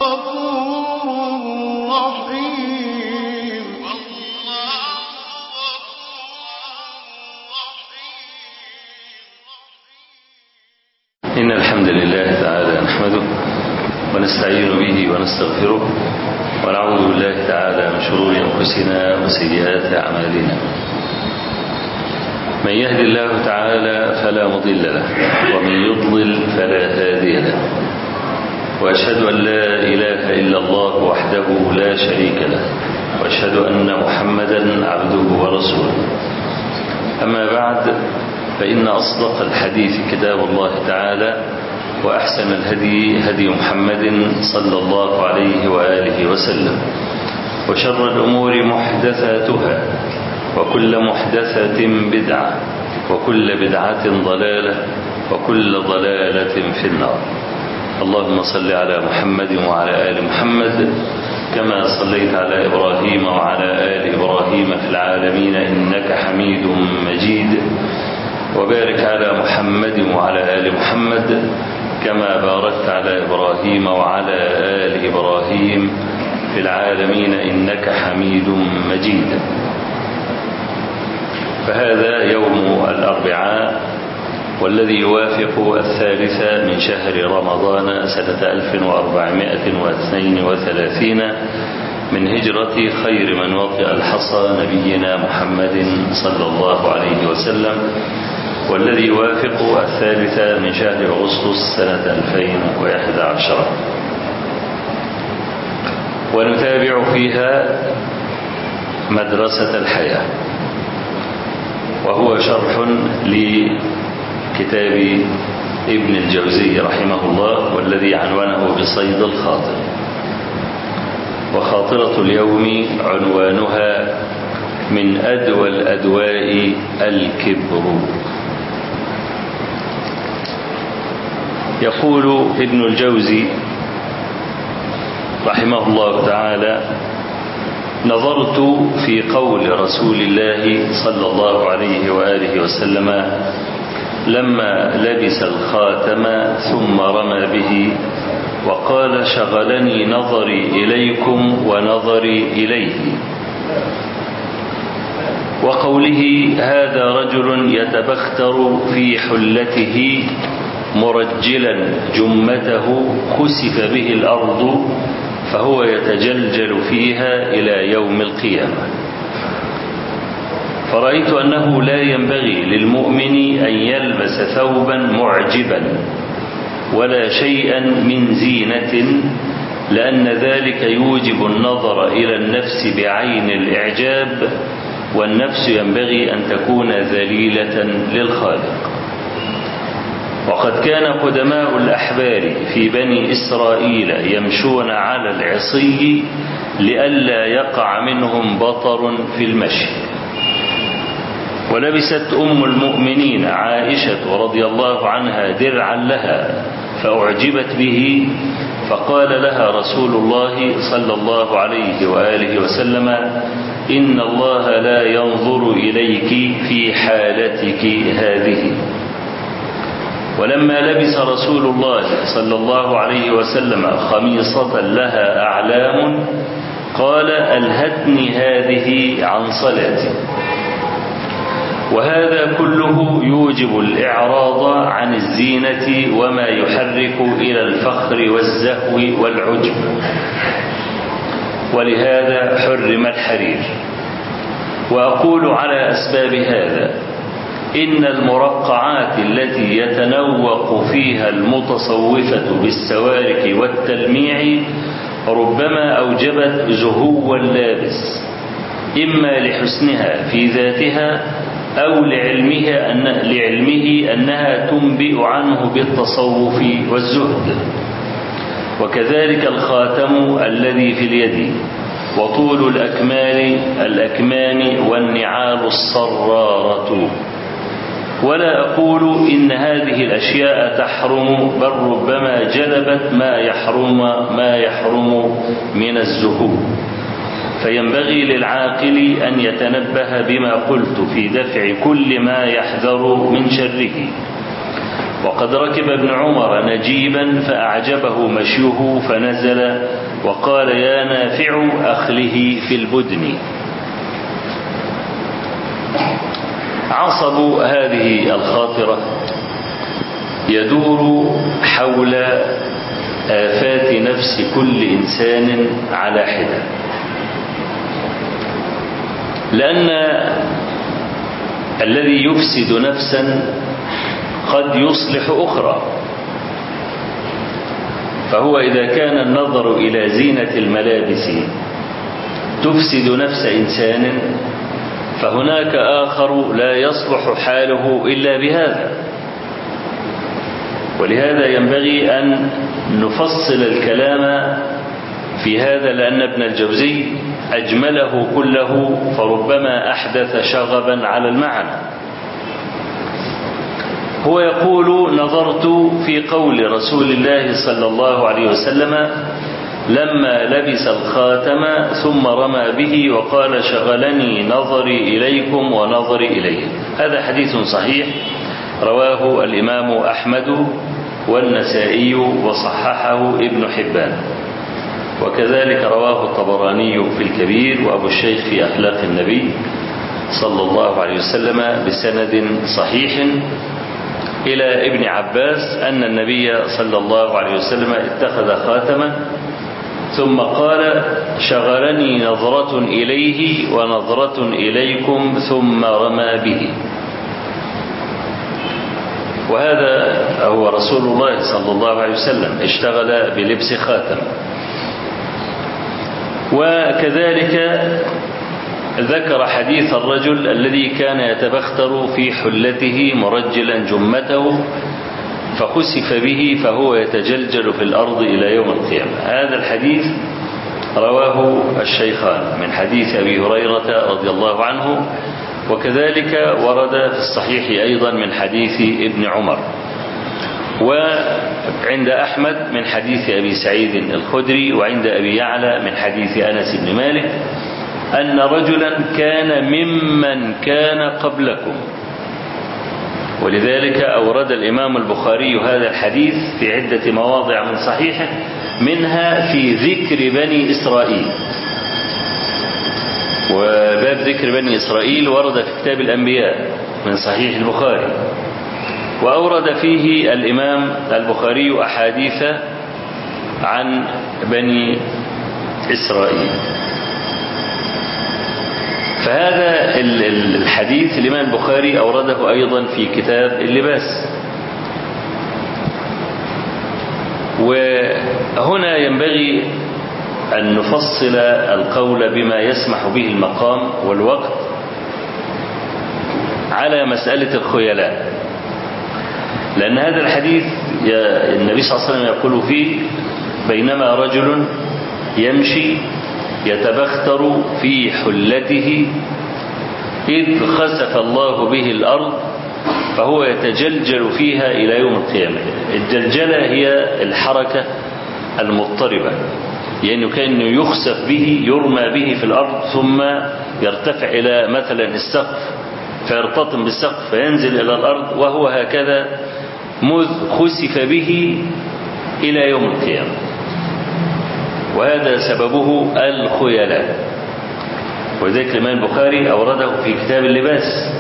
إن الحمد لله تعالى نحمده ونستعين به ونستغفره ونعوذ بالله تعالى من شرور أنفسنا وسيئات أعمالنا من يهد الله تعالى فلا مضل له ومن يضلل فلا هادي له وأشهد أن لا إله إلا الله وحده لا شريك له وأشهد أن محمدا عبده ورسوله أما بعد فإن أصدق الحديث كتاب الله تعالى وأحسن الهدي هدي محمد صلى الله عليه وآله وسلم وشر الأمور محدثاتها وكل محدثة بدعة وكل بدعة ضلالة وكل ضلالة في النار اللهم صل على محمد وعلى آل محمد كما صليت على إبراهيم وعلى آل إبراهيم في العالمين إنك حميد مجيد وبارك على محمد وعلى آل محمد كما باركت على إبراهيم وعلى آل إبراهيم في العالمين إنك حميد مجيد فهذا يوم الأربعاء والذي يوافق الثالث من شهر رمضان سنة 1432 من هجرة خير من وطئ الحصى نبينا محمد صلى الله عليه وسلم والذي يوافق الثالث من شهر أغسطس سنة 2011 ونتابع فيها مدرسة الحياة وهو شرح لكتاب ابن الجوزي رحمه الله والذي عنوانه بصيد الخاطر وخاطرة اليوم عنوانها من أدوى الأدواء الكبر يقول ابن الجوزي رحمه الله تعالى نظرت في قول رسول الله صلى الله عليه وآله وسلم لما لبس الخاتم ثم رمى به وقال شغلني نظري إليكم ونظري إليه وقوله هذا رجل يتبختر في حلته مرجلا جمته خسف به الأرض فهو يتجلجل فيها إلى يوم القيامة فرأيت أنه لا ينبغي للمؤمن أن يلبس ثوبا معجبا ولا شيئا من زينة لأن ذلك يوجب النظر إلى النفس بعين الإعجاب والنفس ينبغي أن تكون ذليلة للخالق وقد كان قدماء الأحبار في بني إسرائيل يمشون على العصي لئلا يقع منهم بطر في المشي ولبست أم المؤمنين عائشة رضي الله عنها درعا لها فأعجبت به فقال لها رسول الله صلى الله عليه وآله وسلم إن الله لا ينظر إليك في حالتك هذه ولما لبس رسول الله صلى الله عليه وسلم خميصة لها أعلام قال ألهتني هذه عن صلاتي وهذا كله يوجب الإعراض عن الزينة وما يحرك إلى الفخر والزهو والعجب ولهذا حرم الحرير وأقول على أسباب هذا إن المرقعات التي يتنوق فيها المتصوفة بالسوارك والتلميع ربما أوجبت زهو اللابس إما لحسنها في ذاتها أو لعلمها أن لعلمه أنها تنبئ عنه بالتصوف والزهد وكذلك الخاتم الذي في اليد وطول الأكمال الأكمام والنعال الصرارة ولا أقول إن هذه الأشياء تحرم بل ربما جلبت ما يحرم ما يحرم من الزهو فينبغي للعاقل أن يتنبه بما قلت في دفع كل ما يحذر من شره وقد ركب ابن عمر نجيبا فأعجبه مشيه فنزل وقال يا نافع أخله في البدن عصب هذه الخاطرة يدور حول آفات نفس كل إنسان على حدة لأن الذي يفسد نفسا قد يصلح أخرى فهو إذا كان النظر إلى زينة الملابس تفسد نفس إنسان فهناك آخر لا يصلح حاله إلا بهذا ولهذا ينبغي أن نفصل الكلام في هذا لأن ابن الجوزي أجمله كله فربما أحدث شغبا على المعنى هو يقول نظرت في قول رسول الله صلى الله عليه وسلم لما لبس الخاتم ثم رمى به وقال شغلني نظري إليكم ونظري إليه هذا حديث صحيح رواه الإمام أحمد والنسائي وصححه ابن حبان وكذلك رواه الطبراني في الكبير وأبو الشيخ في أخلاق النبي صلى الله عليه وسلم بسند صحيح إلى ابن عباس أن النبي صلى الله عليه وسلم اتخذ خاتما ثم قال شغلني نظرة إليه ونظرة إليكم ثم رمى به وهذا هو رسول الله صلى الله عليه وسلم اشتغل بلبس خاتم وكذلك ذكر حديث الرجل الذي كان يتبختر في حلته مرجلا جمته فخسف به فهو يتجلجل في الأرض إلى يوم القيامة هذا الحديث رواه الشيخان من حديث أبي هريرة رضي الله عنه وكذلك ورد في الصحيح أيضا من حديث ابن عمر وعند أحمد من حديث أبي سعيد الخدري وعند أبي يعلى من حديث أنس بن مالك أن رجلا كان ممن كان قبلكم ولذلك أورد الإمام البخاري هذا الحديث في عدة مواضع من صحيحه منها في ذكر بني إسرائيل وباب ذكر بني إسرائيل ورد في كتاب الأنبياء من صحيح البخاري وأورد فيه الإمام البخاري أحاديث عن بني إسرائيل فهذا الحديث الإمام البخاري أورده أيضا في كتاب اللباس وهنا ينبغي أن نفصل القول بما يسمح به المقام والوقت على مسألة الخيلاء لأن هذا الحديث النبي صلى الله عليه وسلم يقول فيه بينما رجل يمشي يتبختر في حلته إذ خسف الله به الأرض فهو يتجلجل فيها إلى يوم القيامة الجلجلة هي الحركة المضطربة يعني كأنه يخسف به يرمى به في الأرض ثم يرتفع إلى مثلا السقف فيرتطم بالسقف فينزل إلى الأرض وهو هكذا مذ خسف به إلى يوم القيامة وهذا سببه الخيلاء وذلك الإمام البخاري أورده في كتاب اللباس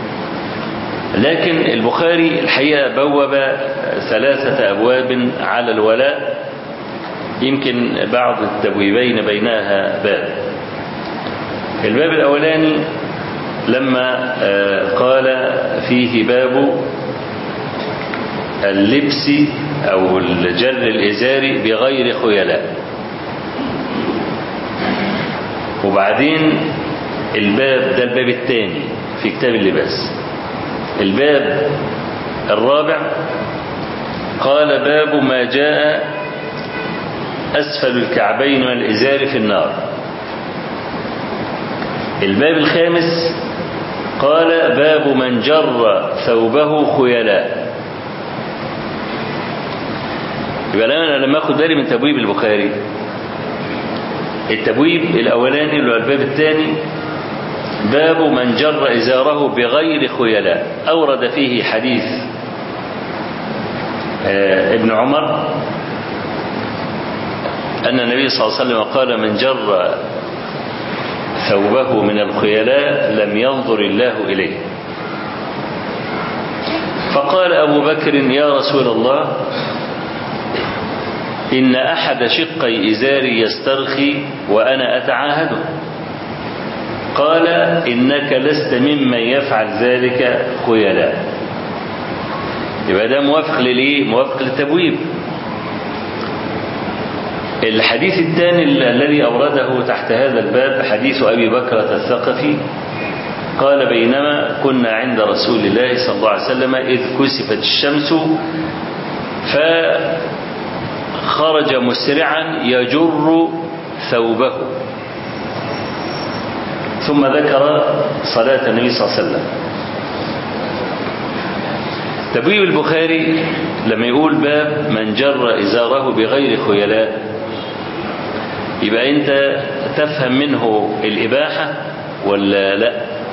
لكن البخاري الحقيقة بوب ثلاثة أبواب على الولاء يمكن بعض التبويبين بينها باب الباب الأولاني لما قال فيه باب اللبس أو الجر الإزاري بغير خيلاء وبعدين الباب ده الباب الثاني في كتاب اللباس الباب الرابع قال باب ما جاء أسفل الكعبين من الإزار في النار الباب الخامس قال باب من جر ثوبه خيلاء يبقى أنا لما أخذ بالي من تبويب البخاري التبويب الأولاني اللي هو الباب الثاني باب من جر إزاره بغير خيلاء أورد فيه حديث ابن عمر أن النبي صلى الله عليه وسلم قال من جر ثوبه من الخيلاء لم ينظر الله إليه فقال أبو بكر يا رسول الله إن أحد شقي إزاري يسترخي وأنا أتعاهده قال إنك لست ممن يفعل ذلك خيلاء يبقى ده موافق للإيه؟ موافق للتبويب الحديث الثاني الذي أورده تحت هذا الباب حديث أبي بكرة الثقفي قال بينما كنا عند رسول الله صلى الله عليه وسلم إذ كسفت الشمس فخرج مسرعا يجر ثوبه ثم ذكر صلاة النبي صلى الله عليه وسلم تبويب البخاري لما يقول باب من جر إزاره بغير خيلاء يبقى أنت تفهم منه الإباحة ولا لا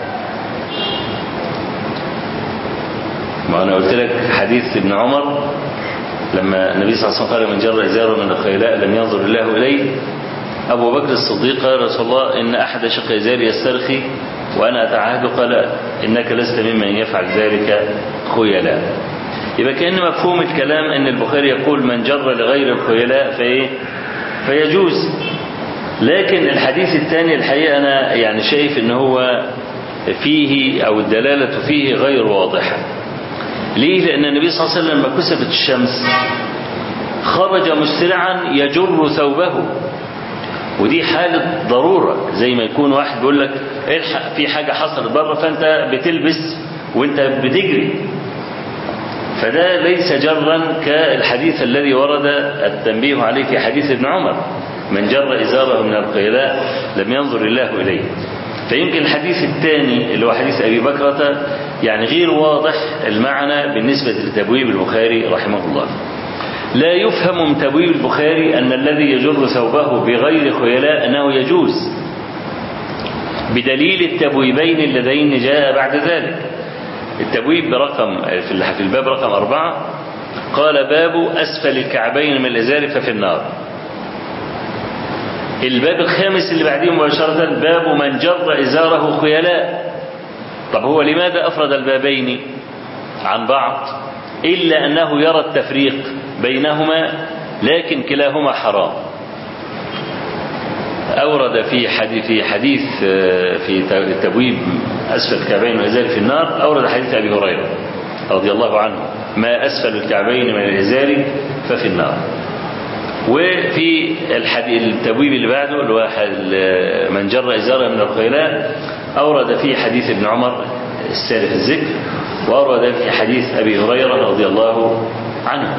ما أنا قلت لك حديث ابن عمر لما النبي صلى الله عليه وسلم قال من جر إزاره من الخيلاء لم ينظر الله إليه أبو بكر الصديق قال رسول الله إن أحد شق إزاري يسترخي وأنا أتعاهد قال إنك لست ممن يفعل ذلك خيلاء يبقى كأن مفهوم الكلام أن البخاري يقول من جر لغير الخيلاء فإيه فيجوز لكن الحديث الثاني الحقيقة أنا يعني شايف أن هو فيه أو الدلالة فيه غير واضحة ليه لأن النبي صلى الله عليه وسلم لما كسفت الشمس خرج مسرعا يجر ثوبه ودي حالة ضرورة زي ما يكون واحد بيقول لك الحق في حاجة حصلت بره فأنت بتلبس وأنت بتجري فده ليس جرا كالحديث الذي ورد التنبيه عليه في حديث ابن عمر من جر إزاره من القيلاء لم ينظر الله إليه فيمكن الحديث الثاني اللي هو حديث أبي بكرة يعني غير واضح المعنى بالنسبة لتبويب البخاري رحمه الله لا يفهم من تبويب البخاري أن الذي يجر ثوبه بغير خيلاء أنه يجوز بدليل التبويبين اللذين جاء بعد ذلك التبويب برقم في الباب رقم أربعة قال باب أسفل الكعبين من الإزار ففي النار الباب الخامس اللي بعديه مباشرة باب من جر إزاره خيلاء طب هو لماذا أفرد البابين عن بعض إلا أنه يرى التفريق بينهما لكن كلاهما حرام أورد في حديث في حديث في تبويب أسفل الكعبين والإزار في النار أورد حديث أبي هريرة رضي الله عنه ما أسفل الكعبين من الإزار ففي النار وفي الحديث التبويب اللي بعده اللي هو من جر إزاره من الخيلاء أورد في حديث ابن عمر السالف الذكر وأورد في حديث أبي هريرة رضي الله عنه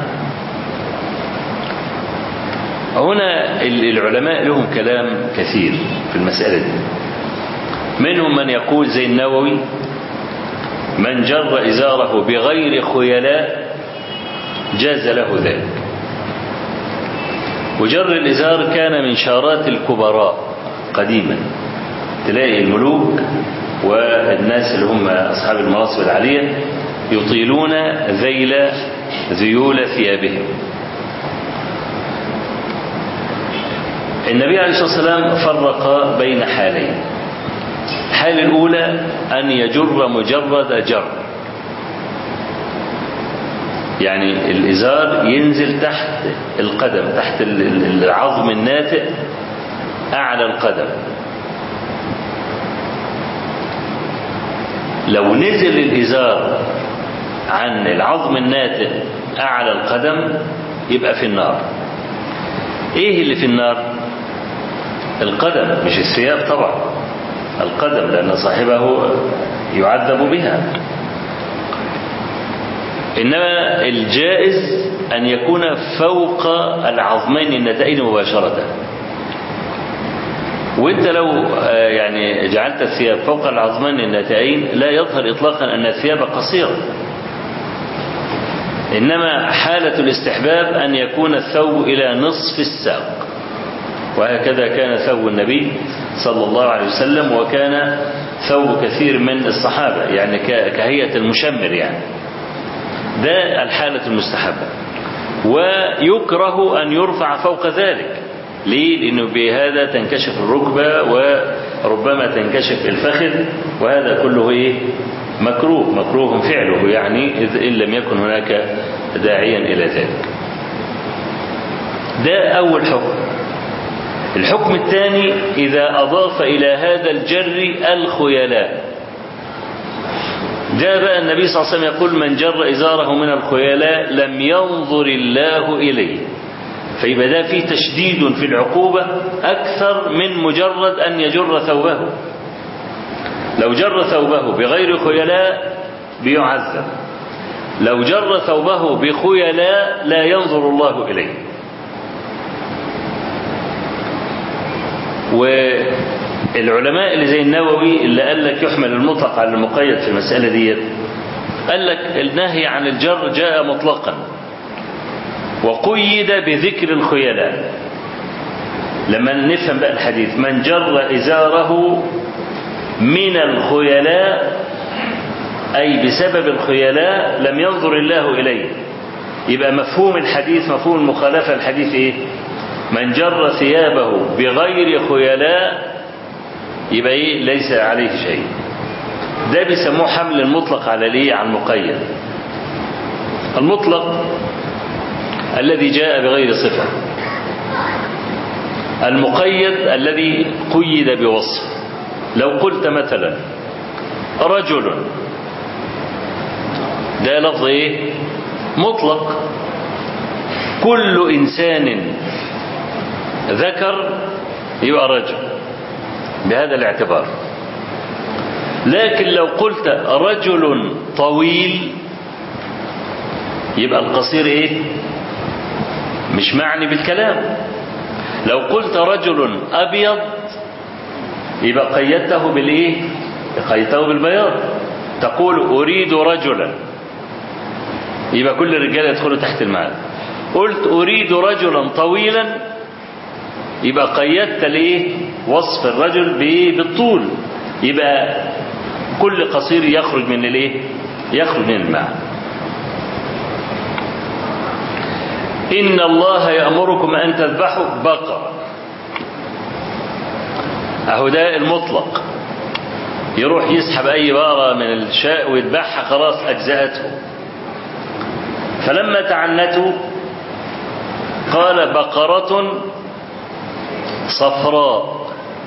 هنا العلماء لهم كلام كثير في المسألة دي منهم من يقول زي النووي من جر إزاره بغير خيلاء جاز له ذلك وجر الإزار كان من شارات الكبراء قديما تلاقي الملوك والناس اللي هم أصحاب المناصب العالية يطيلون ذيل ذيول ثيابهم النبي عليه الصلاة والسلام فرق بين حالين الحالة الأولى أن يجر مجرد جر يعني الإزار ينزل تحت القدم تحت العظم الناتئ أعلى القدم لو نزل الإزار عن العظم الناتئ أعلى القدم يبقى في النار إيه اللي في النار القدم مش الثياب طبعا القدم لأن صاحبه يعذب بها إنما الجائز أن يكون فوق العظمين النتائج مباشرة وانت لو يعني جعلت الثياب فوق العظمين النتائين لا يظهر إطلاقا أن الثياب قصيرة إنما حالة الاستحباب أن يكون الثوب إلى نصف الساق وهكذا كان ثوب النبي صلى الله عليه وسلم وكان ثوب كثير من الصحابة يعني كهيئة المشمر يعني ده الحالة المستحبة ويكره أن يرفع فوق ذلك ليه؟ لأنه بهذا تنكشف الركبة وربما تنكشف الفخذ وهذا كله إيه؟ مكروه مكروه فعله يعني إن لم يكن هناك داعيا إلى ذلك ده أول حكم الحكم الثاني إذا أضاف إلى هذا الجر الخيلاء جاء بقى النبي صلى الله عليه وسلم يقول من جر إزاره من الخيلاء لم ينظر الله إليه فيبقى ده فيه تشديد في العقوبة أكثر من مجرد أن يجر ثوبه لو جر ثوبه بغير خيلاء بيعذب لو جر ثوبه بخيلاء لا ينظر الله إليه والعلماء اللي زي النووي اللي قال لك يحمل المطلق على المقيد في المسألة ديت قال لك النهي عن الجر جاء مطلقا وقيد بذكر الخيلاء لما نفهم بقى الحديث من جر إزاره من الخيلاء أي بسبب الخيلاء لم ينظر الله إليه يبقى مفهوم الحديث مفهوم المخالفة الحديث إيه من جر ثيابه بغير خيلاء يبقى إيه ليس عليه شيء ده بيسموه حمل المطلق على ليه على المقيد المطلق الذي جاء بغير صفة المقيد الذي قيد بوصف لو قلت مثلا رجل ده لفظ ايه مطلق كل انسان ذكر يبقى رجل بهذا الاعتبار لكن لو قلت رجل طويل يبقى القصير ايه مش معني بالكلام لو قلت رجل ابيض يبقى قيدته بالايه قيدته بالبياض تقول اريد رجلا يبقى كل الرجال يدخلوا تحت المعنى قلت اريد رجلا طويلا يبقى قيدت الايه وصف الرجل بايه بالطول يبقى كل قصير يخرج من الايه يخرج من المعنى إن الله يأمركم أن تذبحوا بقرة أهو ده المطلق يروح يسحب أي بقرة من الشاء ويذبحها خلاص أجزأته فلما تعنتوا قال بقرة صفراء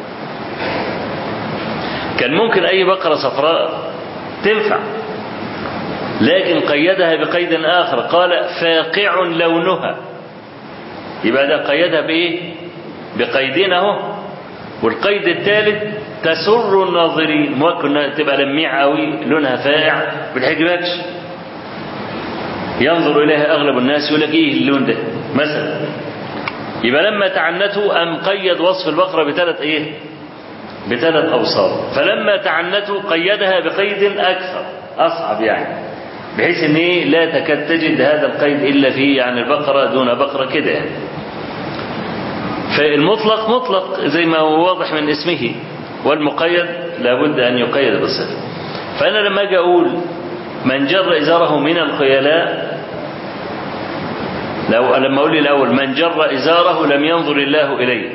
كان ممكن أي بقرة صفراء تنفع لكن قيدها بقيد آخر قال فاقع لونها يبقى ده قيدها بإيه بقيدين اهو والقيد الثالث تسر الناظرين ممكن تبقى لميع قوي لونها فاقع ما بتحجبكش ينظر إليها أغلب الناس يقول لك إيه اللون ده مثلا يبقى لما تعنته أم قيد وصف البقرة بثلاث إيه بثلاث أوصاف فلما تعنته قيدها بقيد أكثر أصعب يعني بحيث ان ايه لا تكاد تجد هذا القيد الا في يعني البقره دون بقره كده يعني. فالمطلق مطلق زي ما هو واضح من اسمه والمقيد لابد ان يقيد بالصفه فانا لما اجي اقول من جر ازاره من الخيلاء لو لما اقول لي الاول من جر ازاره لم ينظر الله اليه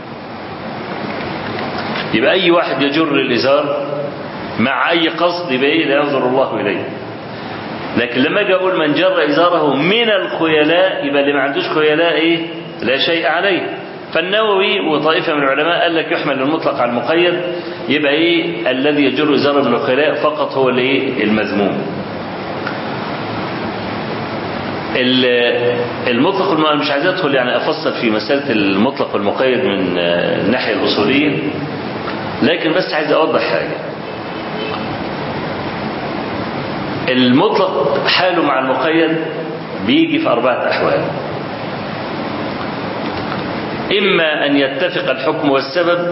يبقى اي واحد يجر الازار مع اي قصد يبقى لا ينظر الله اليه لكن لما اجي اقول من جر ازاره من الخيلاء يبقى اللي ما عندوش خيلاء ايه لا شيء عليه فالنووي وطائفه من العلماء قال لك يحمل المطلق على المقيد يبقى ايه الذي يجر ازاره من الخيلاء فقط هو الايه المذموم المطلق والم... مش عايز ادخل يعني افصل في مساله المطلق والمقيد من الناحيه الاصوليه لكن بس عايز اوضح حاجه المطلق حاله مع المقيد بيجي في أربعة أحوال إما أن يتفق الحكم والسبب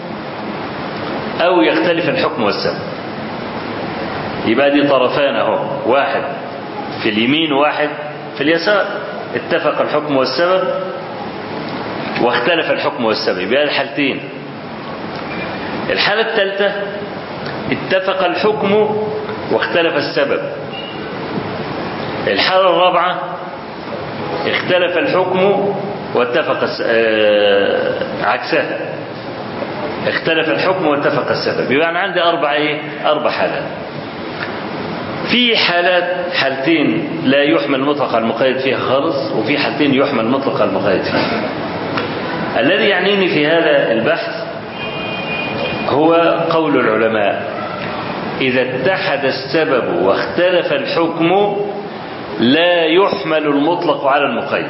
أو يختلف الحكم والسبب يبقى دي طرفان أهو واحد في اليمين وواحد في اليسار اتفق الحكم والسبب واختلف الحكم والسبب يبقى الحالتين الحالة الثالثة اتفق الحكم واختلف السبب الحالة الرابعة اختلف الحكم واتفق الس... آه... عكسها اختلف الحكم واتفق السبب يبقى انا عندي اربع ايه اربع حالات في حالات حالتين لا يحمل مطلق المقيد فيها خالص وفي حالتين يحمل مطلق المقيد فيها الذي يعنيني في هذا البحث هو قول العلماء إذا اتحد السبب واختلف الحكم لا يحمل المطلق على المقيد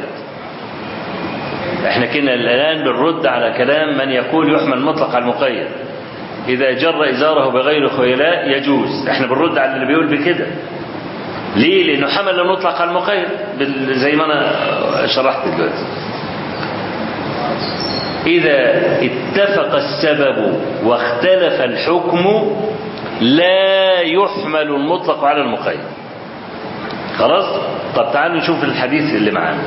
احنا كنا الآن بنرد على كلام من يقول يحمل مطلق على المقيد إذا جر إزاره بغير خيلاء يجوز احنا بنرد على اللي بيقول بكده ليه لأنه حمل المطلق على المقيد زي ما أنا شرحت دلوقتي إذا اتفق السبب واختلف الحكم لا يحمل المطلق على المقيد خلاص طب تعالوا نشوف الحديث اللي معانا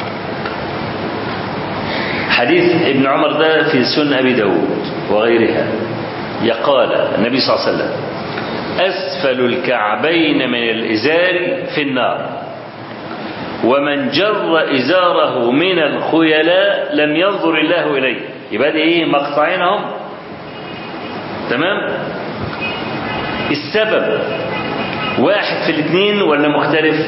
حديث ابن عمر ده في سنن أبي داود وغيرها يقال النبي صلى الله عليه وسلم أسفل الكعبين من الإزار في النار ومن جر إزاره من الخيلاء لم ينظر الله إليه يبقى دي إيه مقطعينهم تمام السبب واحد في الاثنين ولا مختلف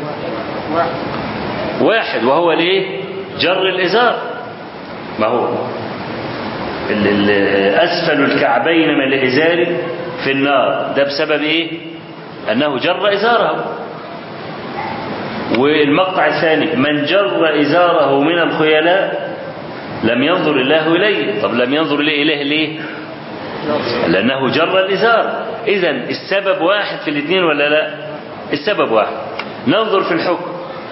واحد وهو ليه جر الإزار ما هو ال- ال- أسفل الكعبين من الإزار في النار ده بسبب إيه أنه جر إزاره والمقطع الثاني من جر إزاره من الخيلاء لم ينظر الله إليه طب لم ينظر إليه إليه ليه لأنه جر الإزار إذا السبب واحد في الاثنين ولا لا السبب واحد ننظر في الحكم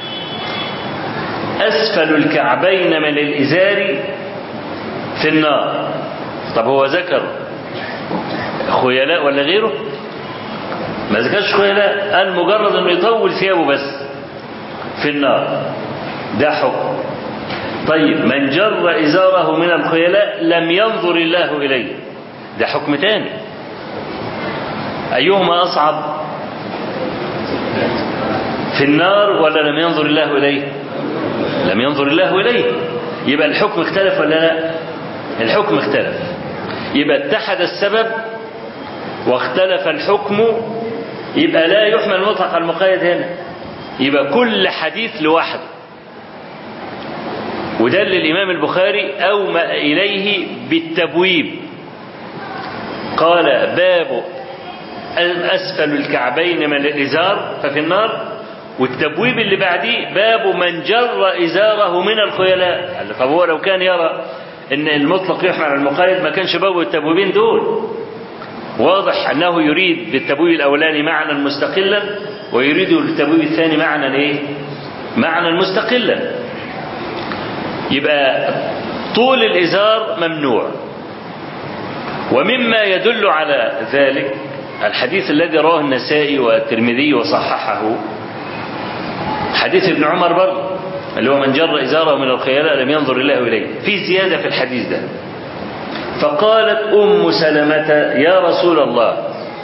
أسفل الكعبين من الإزار في النار طب هو ذكر خيلاء ولا غيره ما ذكرش خيلاء قال مجرد انه يطول ثيابه بس في النار ده حكم طيب من جر إزاره من الخيلاء لم ينظر الله إليه ده حكم تاني أيهما أصعب في النار ولا لم ينظر الله إليه لم ينظر الله إليه يبقى الحكم اختلف ولا لا الحكم اختلف يبقى اتحد السبب واختلف الحكم يبقى لا يحمل مطلق المقيد هنا يبقى كل حديث لوحده وده اللي الإمام البخاري أومأ إليه بالتبويب قال باب أسفل الكعبين من الإزار ففي النار والتبويب اللي بعديه باب من جر إزاره من الخيلاء قال طب هو لو كان يرى ان المطلق يحمل على المقيد ما كانش باب التبويبين دول واضح انه يريد بالتبويب الاولاني معنى مستقلا ويريد بالتبويب الثاني معنى ايه معنى مستقلا يبقى طول الازار ممنوع ومما يدل على ذلك الحديث الذي رواه النسائي والترمذي وصححه حديث ابن عمر برضه اللي هو من جر إزاره من الخيلاء لم ينظر الله إليه في زيادة في الحديث ده فقالت أم سلمة يا رسول الله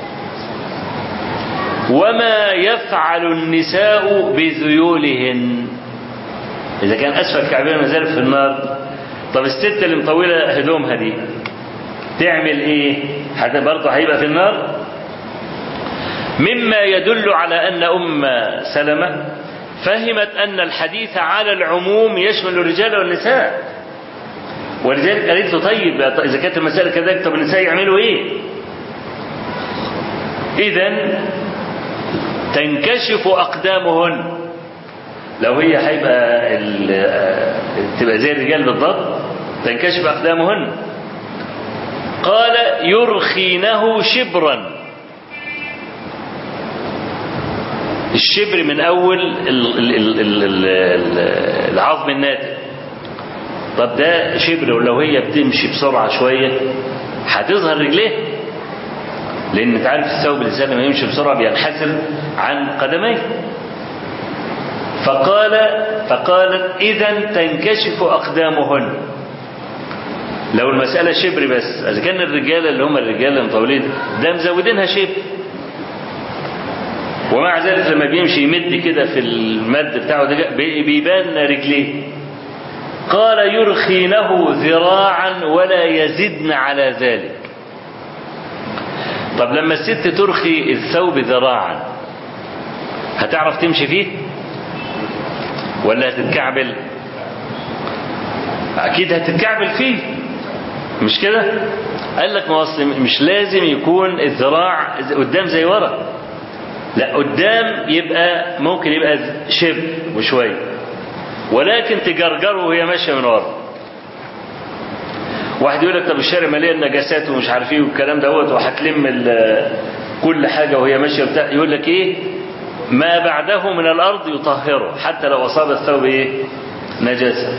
وما يفعل النساء بذيولهن إذا كان أسفل كعبين ما زالت في النار طب الست اللي مطولة هدومها دي تعمل إيه حتى برضه هيبقى في النار مما يدل على أن أم سلمة فهمت أن الحديث على العموم يشمل الرجال والنساء ولذلك قالت له طيب إذا كانت المسألة كذلك طب النساء يعملوا إيه إذا تنكشف أقدامهن لو هي هيبقى تبقى زي الرجال بالضبط تنكشف أقدامهن قال يرخينه شبرا الشبر من أول العظم الناتج طب ده شبر ولو هي بتمشي بسرعة شوية هتظهر رجليه لأن انت عارف الثوب الإنسان لما يمشي بسرعة بينحسر عن قدميه فقال فقالت إذا تنكشف أقدامهن لو المسألة شبر بس إذا كان الرجالة اللي هم الرجالة المطولين ده مزودينها شبر ومع ذلك لما بيمشي يمد كده في المد بتاعه ده بي- بيبان رجليه قال يرخينه ذراعا ولا يزدن على ذلك طب لما الست ترخي الثوب ذراعا هتعرف تمشي فيه ولا هتتكعبل اكيد هتتكعبل فيه مش كده قال لك ما هو أصل مش لازم يكون الذراع قدام زي ورا لا قدام يبقى ممكن يبقى شبر وشويه ولكن تجرجره وهي ماشيه من ورا واحد يقول لك طب الشارع مليان نجاسات ومش عارف ايه والكلام دوت وهتلم ال- كل حاجه وهي ماشيه بتاع يقول لك ايه ما بعده من الارض يطهره حتى لو اصاب الثوب ايه نجاسه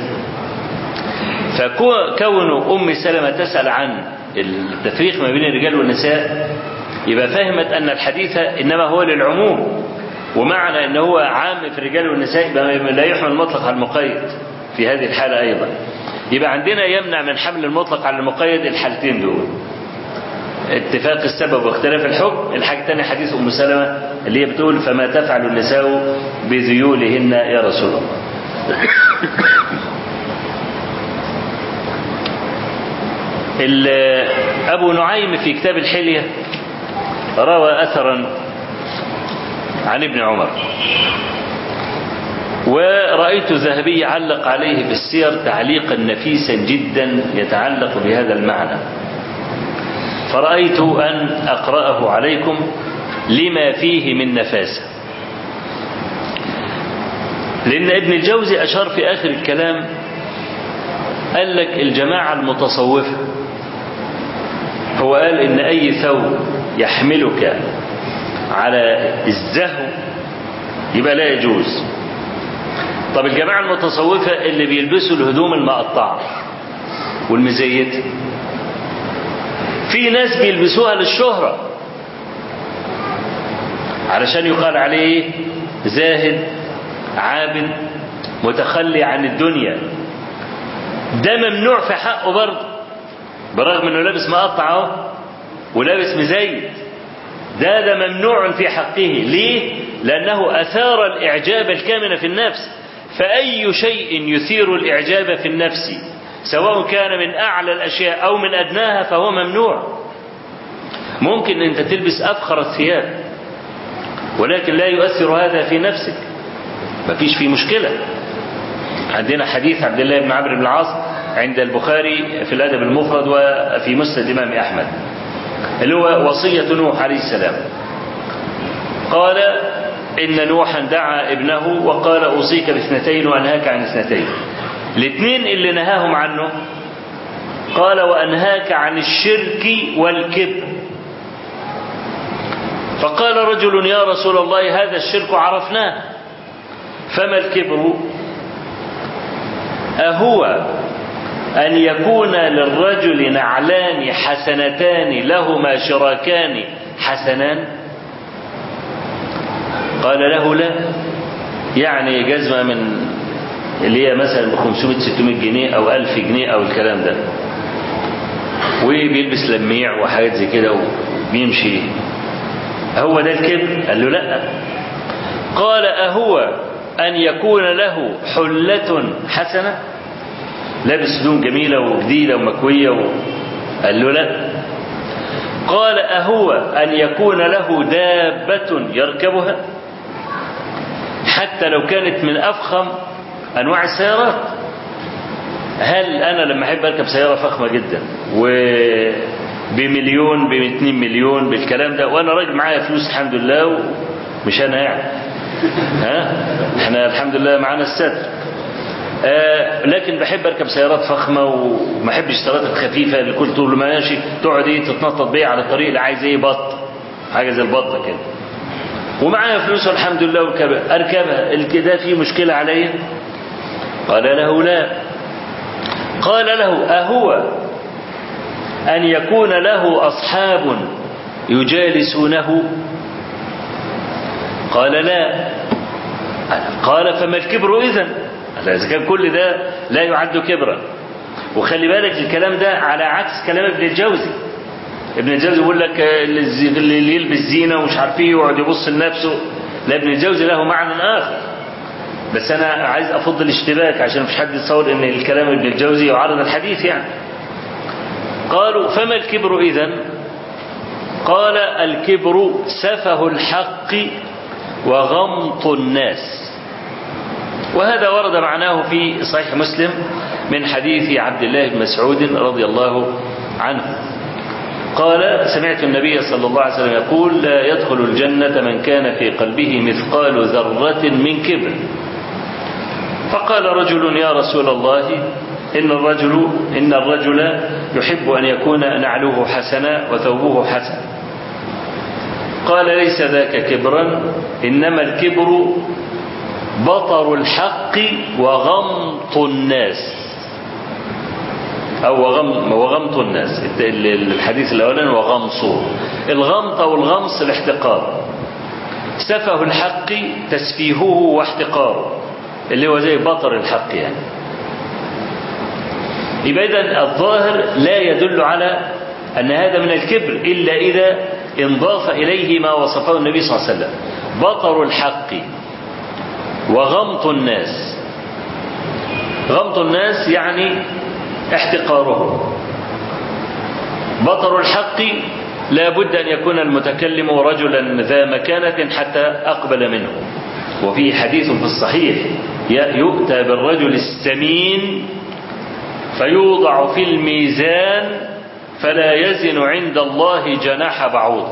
فكون ام سلمه تسال عن التفريق ما بين الرجال والنساء يبقى فهمت ان الحديث انما هو للعموم ومعنى ان هو عام في الرجال والنساء يبقى لا يحمل المطلق على المقيد في هذه الحاله ايضا يبقى عندنا يمنع من حمل المطلق على المقيد الحالتين دول اتفاق السبب واختلاف الحكم الحاجة الثانية حديث أم سلمة اللي هي بتقول فما تفعل النساء بذيولهن يا رسول الله ال- أبو نعيم في كتاب الحلية روى أثرا عن ابن عمر ورأيت الذهبي يعلق عليه في السير تعليقا نفيسا جدا يتعلق بهذا المعنى فرأيت أن أقرأه عليكم لما فيه من نفاسة لأن ابن الجوزي أشار في آخر الكلام قال لك الجماعة المتصوفة هو قال إن أي ثوب يحملك على الزهو يبقى لا يجوز طب الجماعة المتصوفة اللي بيلبسوا الهدوم المقطعة والمزيتة في ناس بيلبسوها للشهرة علشان يقال عليه إيه؟ زاهد عابد متخلي عن الدنيا ده ممنوع في حقه برضه برغم انه لابس مقطع اهو ولابس مزيت ده ده ممنوع في حقه ليه لانه اثار الاعجاب الكامن في النفس فاي شيء يثير الاعجاب في النفس سواء كان من اعلى الاشياء او من ادناها فهو ممنوع ممكن انت تلبس افخر الثياب ولكن لا يؤثر هذا في نفسك مفيش فيه مشكله عندنا حديث عبد الله بن عمرو بن العاص عند البخاري في الادب المفرد وفي مسند الامام احمد اللي هو وصيه نوح عليه السلام قال ان نوحا دعا ابنه وقال اوصيك باثنتين وانهاك عن اثنتين الاثنين اللي نهاهم عنه قال وانهاك عن الشرك والكبر فقال رجل يا رسول الله هذا الشرك عرفناه فما الكبر أهو أن يكون للرجل نعلان حسنتان لهما شراكان حسنان قال له لا يعني جزمة من اللي هي مثلا ب 500 600 جنيه أو 1000 جنيه أو الكلام ده وبيلبس لميع وحاجات زي كده وبيمشي هو ده الكبر قال له لا قال أهو أن يكون له حلة حسنة لابس هدوم جميلة وجديدة ومكوية و... قال له لا قال أهو أن يكون له دابة يركبها حتى لو كانت من أفخم أنواع السيارات هل أنا لما أحب أركب سيارة فخمة جدا و بمليون ب 2 مليون بالكلام ده وانا راجل معايا فلوس الحمد لله ومش انا يعني ها احنا الحمد لله معانا الستر آه لكن بحب اركب سيارات فخمه وما احبش السيارات الخفيفه اللي كل طول ما ماشي تقعد ايه تتنطط بيها على الطريق اللي عايز ايه بط حاجه زي البطه كده ومعايا فلوس الحمد لله واركبها اركبها الكده في مشكله عليا قال له لا قال له اهو ان يكون له اصحاب يجالسونه قال لا قال فما الكبر إذا إذا كان كل ده لا يعد كبرا وخلي بالك الكلام ده على عكس كلام ابن الجوزي ابن الجوزي بيقول لك اللي يلبس زينة ومش عارف ايه ويقعد يبص لنفسه لا ابن الجوزي له معنى آخر بس أنا عايز أفض الاشتباك عشان مش حد يتصور إن الكلام ابن الجوزي يعارض الحديث يعني قالوا فما الكبر إذن قال الكبر سفه الحق وغمط الناس وهذا ورد معناه في صحيح مسلم من حديث عبد الله بن مسعود رضي الله عنه قال سمعت النبي صلى الله عليه وسلم يقول لا يدخل الجنة من كان في قلبه مثقال ذرة من كبر فقال رجل يا رسول الله إن الرجل إن الرجل يحب أن يكون نعله حسنا وثوبه حسن قال ليس ذاك كبرا إنما الكبر بطر الحق وغمط الناس أو وغم وغمط الناس الحديث الأولاني وغمصه الغمط أو الغمص الاحتقار سفه الحق تسفيهه واحتقاره اللي هو زي بطر الحق يعني يبقى إذن الظاهر لا يدل على أن هذا من الكبر إلا إذا انضاف إليه ما وصفه النبي صلى الله عليه وسلم بطر الحق وغمط الناس غمط الناس يعني احتقاره بطر الحق لا بد أن يكون المتكلم رجلا ذا مكانة حتى أقبل منه وفي حديث في الصحيح يؤتى بالرجل السمين فيوضع في الميزان فلا يزن عند الله جناح بعوض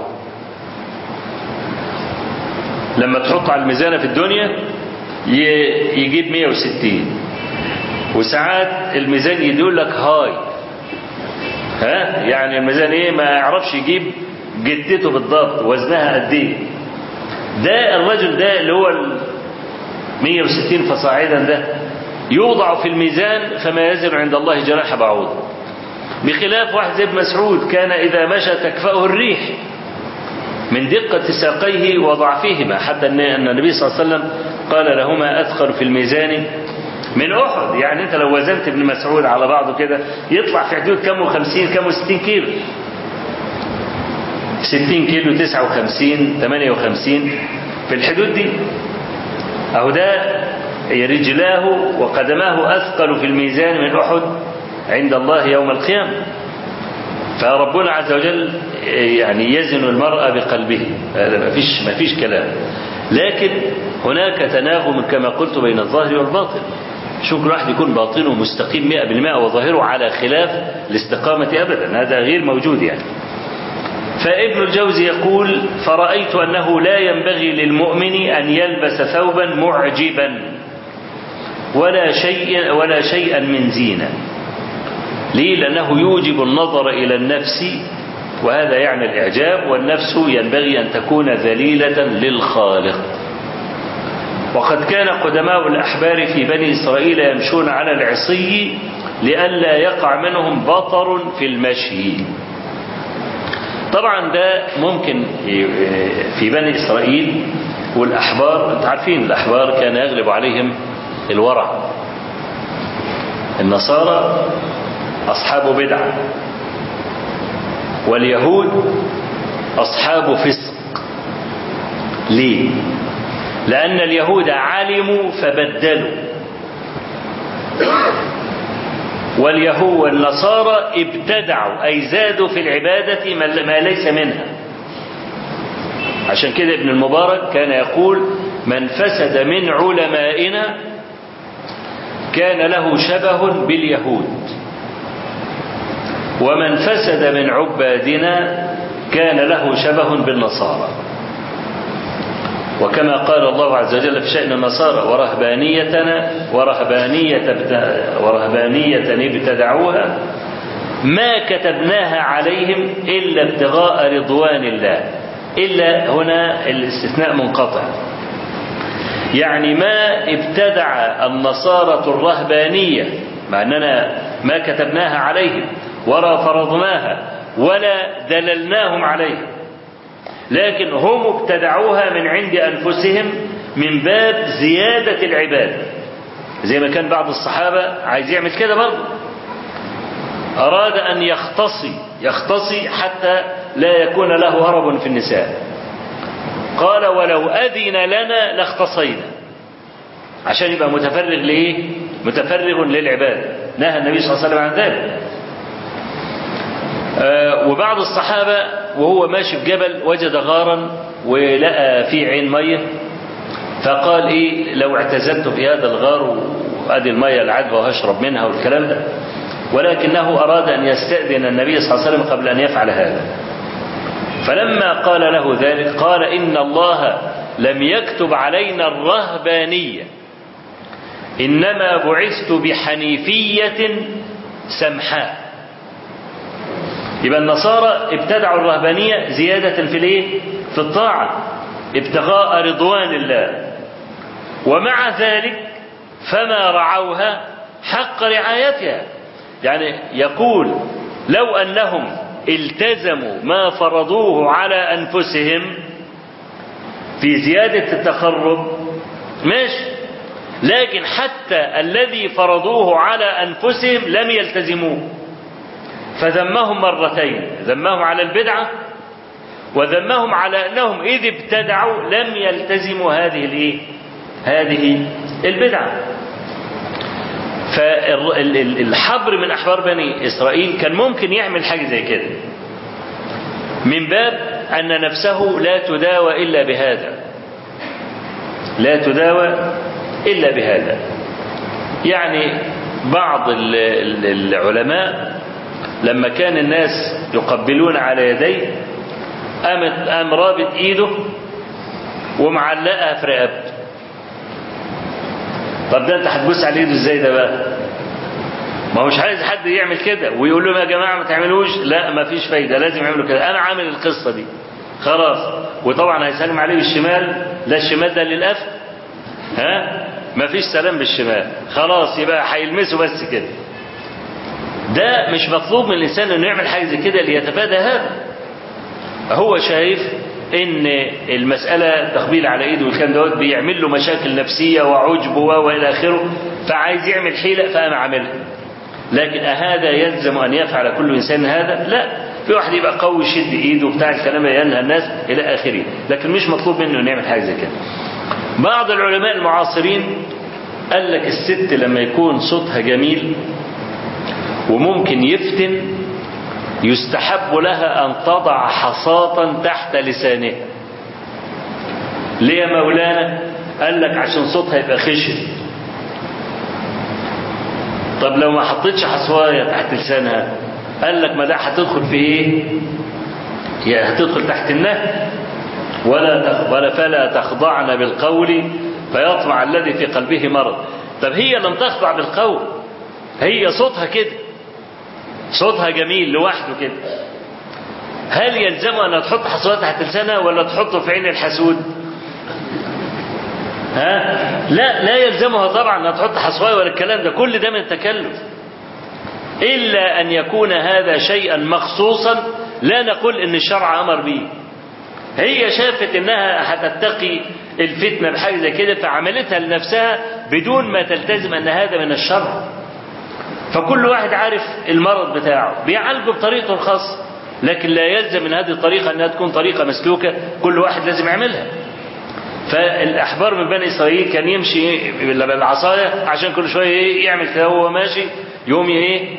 لما تحط على الميزانة في الدنيا يجيب 160 وساعات الميزان يدول لك هاي ها يعني الميزان ايه ما يعرفش يجيب جدته بالضبط وزنها قد ايه ده الرجل ده اللي هو ال 160 فصاعدا ده يوضع في الميزان فما يزن عند الله جناح بعوض بخلاف واحد زي ابن مسعود كان إذا مشى تكفأه الريح من دقة ساقيه وضعفهما حتى أن النبي صلى الله عليه وسلم قال لهما أثقل في الميزان من أحد يعني أنت لو وزنت ابن مسعود على بعضه كده يطلع في حدود كم وخمسين كم وستين كيلو ستين كيلو تسعة وخمسين ثمانية وخمسين في الحدود دي أهو ده رجلاه وقدماه أثقل في الميزان من أحد عند الله يوم القيامة فربنا عز وجل يعني يزن المرأة بقلبه هذا ما فيش ما فيش كلام لكن هناك تناغم كما قلت بين الظاهر والباطن شو كل واحد يكون باطنه مستقيم 100% وظاهره على خلاف الاستقامة أبدا هذا غير موجود يعني فابن الجوزي يقول فرأيت أنه لا ينبغي للمؤمن أن يلبس ثوبا معجبا ولا شيء ولا شيئا من زينة ليه لأنه يوجب النظر إلى النفس وهذا يعني الإعجاب والنفس ينبغي أن تكون ذليلة للخالق وقد كان قدماء الأحبار في بني إسرائيل يمشون على العصي لئلا يقع منهم بطر في المشي طبعا ده ممكن في بني إسرائيل والأحبار انت عارفين الأحبار كان يغلب عليهم الورع النصارى أصحاب بدعة واليهود أصحاب فسق ليه لأن اليهود علموا فبدلوا واليهود والنصارى ابتدعوا أي زادوا في العبادة ما ليس منها عشان كده ابن المبارك كان يقول من فسد من علمائنا كان له شبه باليهود ومن فسد من عبادنا كان له شبه بالنصارى وكما قال الله عز وجل في شأن النصارى ورهبانيتنا ورهبانية ورهبانية ابتدعوها ما كتبناها عليهم إلا ابتغاء رضوان الله إلا هنا الاستثناء منقطع يعني ما ابتدع النصارى الرهبانية مع أننا ما كتبناها عليهم ولا فرضناها ولا دللناهم عليها لكن هم ابتدعوها من عند أنفسهم من باب زيادة العبادة زي ما كان بعض الصحابة عايز يعمل كده برضه أراد أن يختصي يختصي حتى لا يكون له هرب في النساء قال ولو أذن لنا لاختصينا عشان يبقى متفرغ لإيه متفرغ للعبادة نهى النبي صلى الله عليه وسلم عن ذلك آه وبعض الصحابة وهو ماشي في جبل وجد غارا ولقى فيه عين مية فقال ايه لو اعتزلت في هذا الغار وادي المية العذبة وهشرب منها والكلام ده ولكنه أراد أن يستأذن النبي صلى الله عليه وسلم قبل أن يفعل هذا فلما قال له ذلك قال إن الله لم يكتب علينا الرهبانية إنما بعثت بحنيفية سمحاء يبقى النصارى ابتدعوا الرهبانية زيادة في الايه؟ في الطاعة ابتغاء رضوان الله ومع ذلك فما رعوها حق رعايتها يعني يقول لو أنهم التزموا ما فرضوه على أنفسهم في زيادة التقرب ماشي لكن حتى الذي فرضوه على أنفسهم لم يلتزموه فذمهم مرتين ذمهم على البدعة وذمهم على أنهم إذ ابتدعوا لم يلتزموا هذه الإيه؟ هذه البدعة فالحبر من أحبار بني إسرائيل كان ممكن يعمل حاجة زي كده من باب أن نفسه لا تداوى إلا بهذا لا تداوى إلا بهذا يعني بعض العلماء لما كان الناس يقبلون على يديه قامت قام رابط ايده ومعلقها في رقبته طب ده انت هتبص على ايده ازاي ده بقى ما هو مش عايز حد يعمل كده ويقول لهم يا جماعه ما تعملوش لا ما فيش فايده لازم يعملوا كده انا عامل القصه دي خلاص وطبعا هيسلم عليه بالشمال لا الشمال ده للقفل ها ما فيش سلام بالشمال خلاص يبقى هيلمسه بس كده ده مش مطلوب من الانسان انه يعمل حاجه زي كده ليتفادى هذا هو شايف ان المسألة تقبيل على ايده والكلام دوت بيعمل له مشاكل نفسية وعجب والى اخره فعايز يعمل حيلة فانا عاملها لكن أهذا يلزم أن يفعل كل إنسان هذا لا في واحد يبقى قوي يشد ايده بتاع الكلام ينهى الناس الى اخره لكن مش مطلوب منه انه يعمل حاجه زي كده بعض العلماء المعاصرين قال لك الست لما يكون صوتها جميل وممكن يفتن يستحب لها أن تضع حصاة تحت لسانها ليه يا مولانا قال لك عشان صوتها يبقى خشن طب لو ما حطيتش حصواية تحت لسانها قال لك ما ده هتدخل في ايه يا هتدخل تحت النهي ولا تخ... ولا فلا تخضعن بالقول فيطمع الذي في قلبه مرض طب هي لم تخضع بالقول هي صوتها كده صوتها جميل لوحده كده هل يلزمها انها تحط حصوات تحت لسانها ولا تحطه في عين الحسود ها لا لا يلزمها طبعا انها تحط حصوايه ولا الكلام ده كل ده من التكلف الا ان يكون هذا شيئا مخصوصا لا نقول ان الشرع امر به هي شافت انها هتتقي الفتنه بحاجه زي كده فعملتها لنفسها بدون ما تلتزم ان هذا من الشرع فكل واحد عارف المرض بتاعه بيعالجه بطريقته الخاصة لكن لا يلزم من هذه الطريقة أنها تكون طريقة مسلوكة كل واحد لازم يعملها فالأحبار من بني إسرائيل كان يمشي بالعصاية عشان كل شوية يعمل كده وهو ماشي يقوم ايه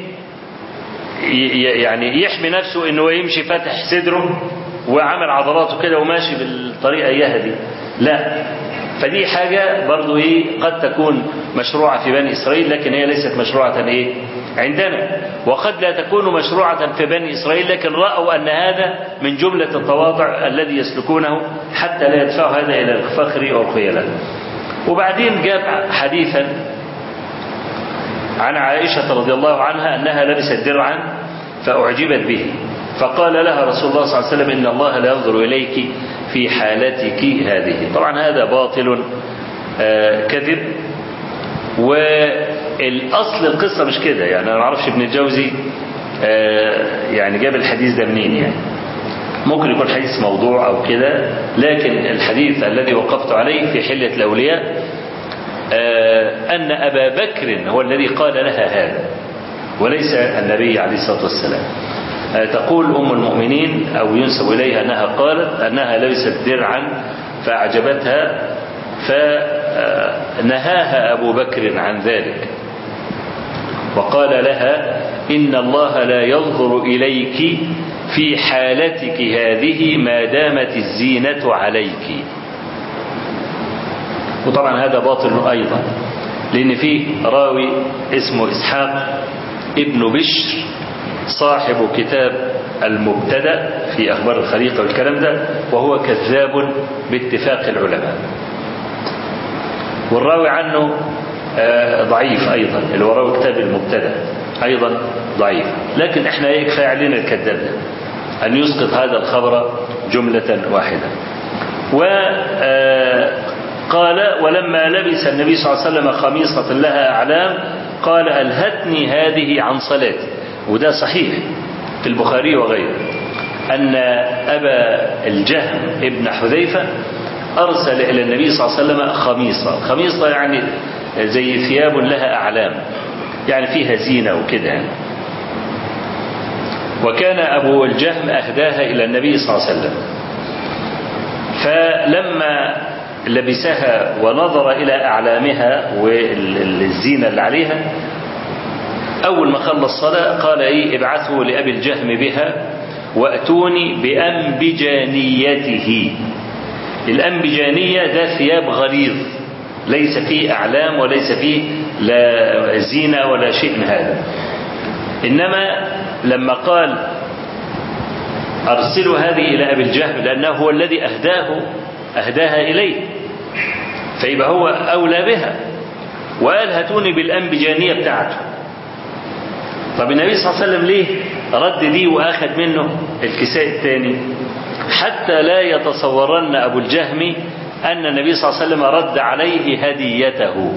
يعني يحمي نفسه انه يمشي فاتح صدره وعامل عضلاته كده وماشي بالطريقة اياها دي لا فدي حاجة برضو ايه قد تكون مشروعة في بني إسرائيل لكن هي ليست مشروعة ايه عندنا وقد لا تكون مشروعة في بني إسرائيل لكن رأوا أن هذا من جملة التواضع الذي يسلكونه حتى لا يدفع هذا إلى الفخر أو الخيلاء وبعدين جاب حديثا عن عائشة رضي الله عنها أنها لبست درعا فأعجبت به فقال لها رسول الله صلى الله عليه وسلم إن الله لا ينظر إليك في حالتك هذه طبعا هذا باطل آه كذب والأصل القصة مش كده يعني أنا ما أعرفش ابن الجوزي آه يعني جاب الحديث ده منين يعني ممكن يكون حديث موضوع أو كده لكن الحديث الذي وقفت عليه في حلة الأولياء آه أن أبا بكر هو الذي قال لها هذا وليس النبي عليه الصلاة والسلام تقول أم المؤمنين أو ينسب إليها أنها قالت أنها لبست درعا فأعجبتها فنهاها أبو بكر عن ذلك وقال لها إن الله لا ينظر إليك في حالتك هذه ما دامت الزينة عليك وطبعا هذا باطل أيضا لأن فيه راوي اسمه إسحاق ابن بشر صاحب كتاب المبتدا في أخبار الخليقة والكلام ده وهو كذاب باتفاق العلماء والراوي عنه ضعيف أيضا اللي هو راوي كتاب المبتدا أيضا ضعيف لكن احنا يكفي علينا الكذاب ده أن يسقط هذا الخبر جملة واحدة وقال ولما لبس النبي صلى الله عليه وسلم خميصة لها أعلام قال ألهتني هذه عن صلاتي وده صحيح في البخاري وغيره أن أبا الجهم ابن حذيفة أرسل إلى النبي صلى الله عليه وسلم خميصة خميصة يعني زي ثياب لها أعلام يعني فيها زينة وكده يعني وكان أبو الجهم أهداها إلى النبي صلى الله عليه وسلم فلما لبسها ونظر إلى أعلامها والزينة اللي عليها أول ما خلص صلاة قال إيه ابعثوا لأبي الجهم بها وأتوني بأنبجانيته الأنبجانية ده ثياب غليظ ليس فيه أعلام وليس فيه لا زينة ولا شيء من هذا إنما لما قال أرسلوا هذه إلى أبي الجهم لأنه هو الذي أهداه أهداها إليه فيبقى هو أولى بها وقال هاتوني بالأنبجانية بتاعته طب النبي صلى الله عليه وسلم ليه رد دي وأخذ منه الكساء الثاني حتى لا يتصورن أبو الجهم أن النبي صلى الله عليه وسلم رد عليه هديته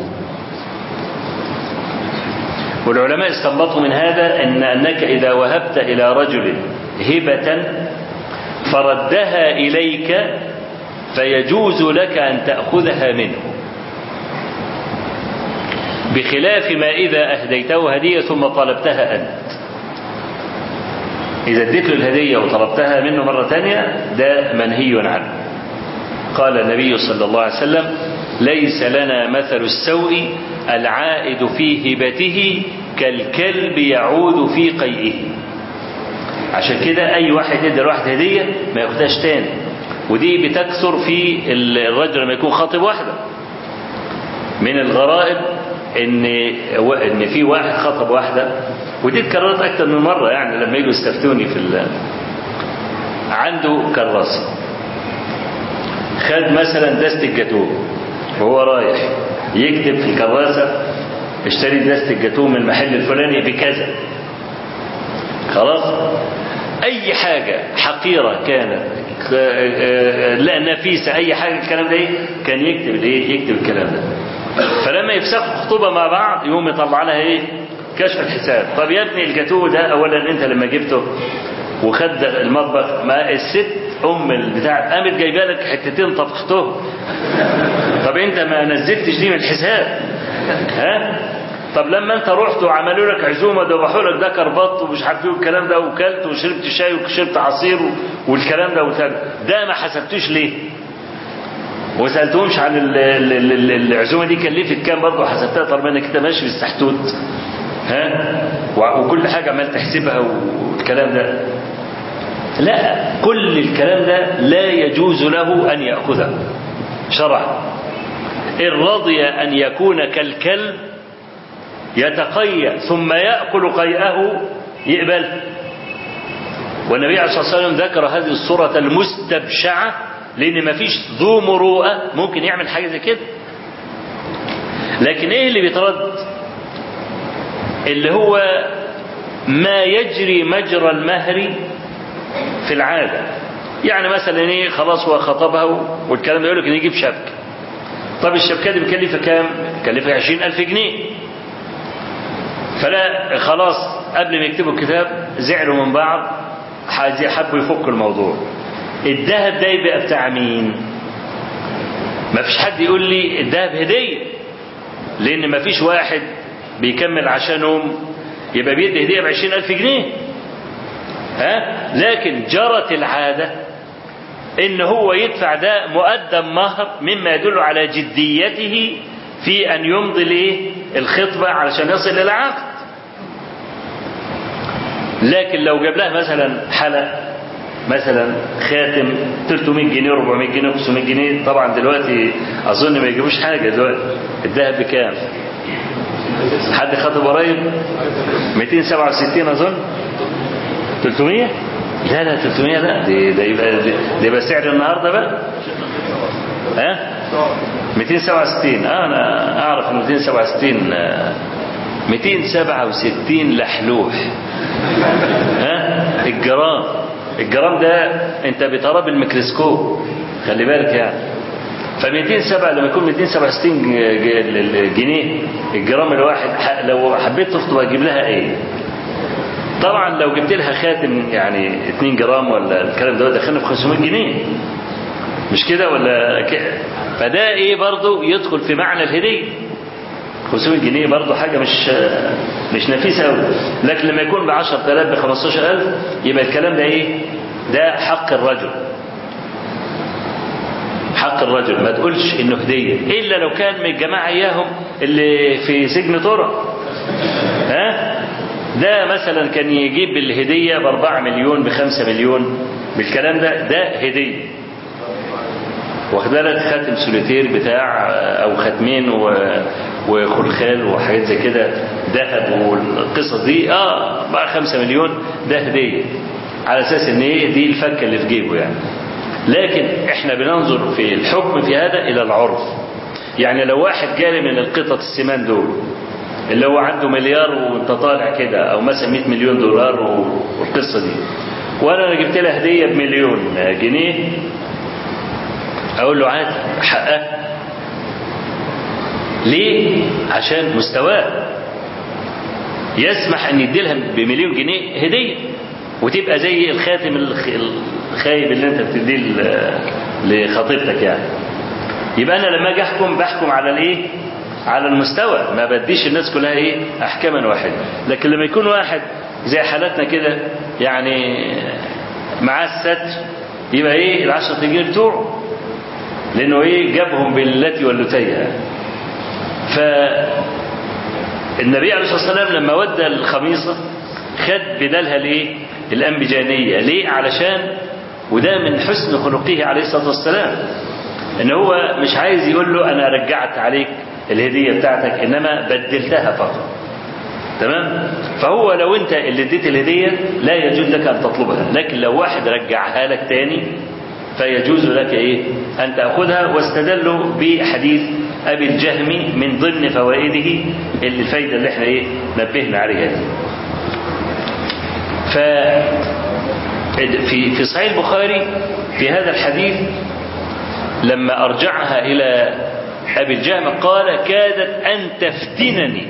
والعلماء استنبطوا من هذا أن أنك إذا وهبت إلى رجل هبة فردها إليك فيجوز لك أن تأخذها منه بخلاف ما إذا أهديته هدية ثم طلبتها أنت إذا اديت له الهدية وطلبتها منه مرة ثانية ده منهي عنه قال النبي صلى الله عليه وسلم ليس لنا مثل السوء العائد في هبته كالكلب يعود في قيئه عشان كده أي واحد يدي لواحد هدية ما ياخدهاش تاني ودي بتكثر في الرجل لما يكون خاطب واحدة من الغرائب ان ان في واحد خطب واحده ودي اتكررت اكتر من مره يعني لما يجوا يستفتوني في ال... عنده كراسه خد مثلا دست الجاتوه وهو رايح يكتب في الكراسه اشتري دست الجاتوه من المحل الفلاني بكذا خلاص اي حاجه حقيره كانت لا نفيسه اي حاجه الكلام ده ايه كان يكتب الايه يكتب الكلام ده فلما يفسخوا خطوبه مع بعض يقوم يطلع لها ايه كشف الحساب طب يا ابني الجاتوه ده اولا انت لما جبته وخد المطبخ ما الست ام البتاع قامت جايبه لك حتتين طبختهم طب انت ما نزلتش دي من الحساب ها طب لما انت رحت وعملوا لك عزومه ذبحوا لك ده كربط ومش عارف ايه والكلام ده وكلت وشربت شاي وشربت عصير والكلام ده والكلام ده ما حسبتوش ليه؟ وما سالتهمش عن ال ال ال العزومه دي كلفت كام برضه حسبتها طالما انك انت ماشي بالسحتوت ها وكل حاجه عمال تحسبها والكلام ده لا كل الكلام ده لا يجوز له ان ياخذه شرعا ان رضي ان يكون كالكلب يتقيأ ثم يأكل قيئه يقبل والنبي عليه الصلاة والسلام ذكر هذه الصورة المستبشعة لأن ما فيش ذو مروءة ممكن يعمل حاجة زي كده لكن ايه اللي بيترد اللي هو ما يجري مجرى المهر في العادة يعني مثلا ايه خلاص هو خطبها والكلام ده يقول لك نجيب شبكة طب الشبكة دي مكلفة كام؟ مكلفة 20000 جنيه فلا خلاص قبل ما يكتبوا الكتاب زعلوا من بعض حبوا يفكوا الموضوع الذهب ده يبقى بتاع مين ما فيش حد يقول لي الذهب هدية لأن ما فيش واحد بيكمل عشانهم يبقى بيدي هدية بعشرين ألف جنيه ها لكن جرت العادة ان هو يدفع ده مقدم مهر مما يدل على جديته في ان يمضي الايه الخطبه علشان يصل الى عقد لكن لو جاب لها مثلا حلق مثلا خاتم 300 جنيه 400 جنيه 500 جنيه طبعا دلوقتي اظن ما يجيبوش حاجه دلوقتي الذهب بكام حد خاطب قريب 267 اظن 300 لا لا 300 لا دي ده يبقى ده يبقى سعر النهارده بقى ها 267 اه انا اعرف ان 267 آه 267 لحلوح ها الجرام الجرام ده انت بتراه بالميكروسكوب خلي بالك يعني ف 207 لما يكون 267 جنيه الجرام الواحد لو حبيت تخطب اجيب لها ايه؟ طبعا لو جبت لها خاتم يعني 2 جرام ولا الكلام ده دخلنا في 500 جنيه مش كده ولا كده فده ايه برضه يدخل في معنى الهديه 500 جنيه برضه حاجه مش مش نفيسه قوي لكن لما يكون ب 10000 ب 15000 يبقى الكلام ده ايه ده حق الرجل حق الرجل ما تقولش انه هديه الا لو كان من الجماعه اياهم اللي في سجن طرق ها ده مثلا كان يجيب الهديه ب 4 مليون ب 5 مليون بالكلام ده ده هديه واخد بالك خاتم سوليتير بتاع او ختمين و... وخلخال وحاجات زي كده ذهب والقصص دي اه بقى 5 مليون ده هديه على اساس ان ايه دي الفكه اللي في جيبه يعني لكن احنا بننظر في الحكم في هذا الى العرف يعني لو واحد جالي من القطط السمان دول اللي هو عنده مليار وانت طالع كده او مثلا 100 مليون دولار والقصه دي وانا جبت له هديه بمليون جنيه اقول له عادي حقك ليه عشان مستواه يسمح ان يديلها بمليون جنيه هديه وتبقى زي الخاتم الخايب اللي انت بتديه لخطيبتك يعني يبقى انا لما اجي احكم بحكم على الايه على المستوى ما بديش الناس كلها ايه احكاما واحده لكن لما يكون واحد زي حالتنا كده يعني معاه الستر يبقى ايه العشرة جنيه بتوعه لانه ايه جابهم بالتي واللتيها ف النبي عليه الصلاه والسلام لما ودى الخميصه خد بدالها الايه الانبجانيه ليه علشان وده من حسن خلقه عليه الصلاه والسلام ان هو مش عايز يقول له انا رجعت عليك الهديه بتاعتك انما بدلتها فقط تمام فهو لو انت اللي اديت الهديه لا يجوز لك ان تطلبها لكن لو واحد رجعها لك تاني فيجوز لك ايه ان تاخذها واستدلوا بحديث ابي الجهم من ضمن فوائده اللي الفايده اللي احنا ايه نبهنا عليها دي ف في في صحيح البخاري في هذا الحديث لما ارجعها الى ابي الجهم قال كادت ان تفتنني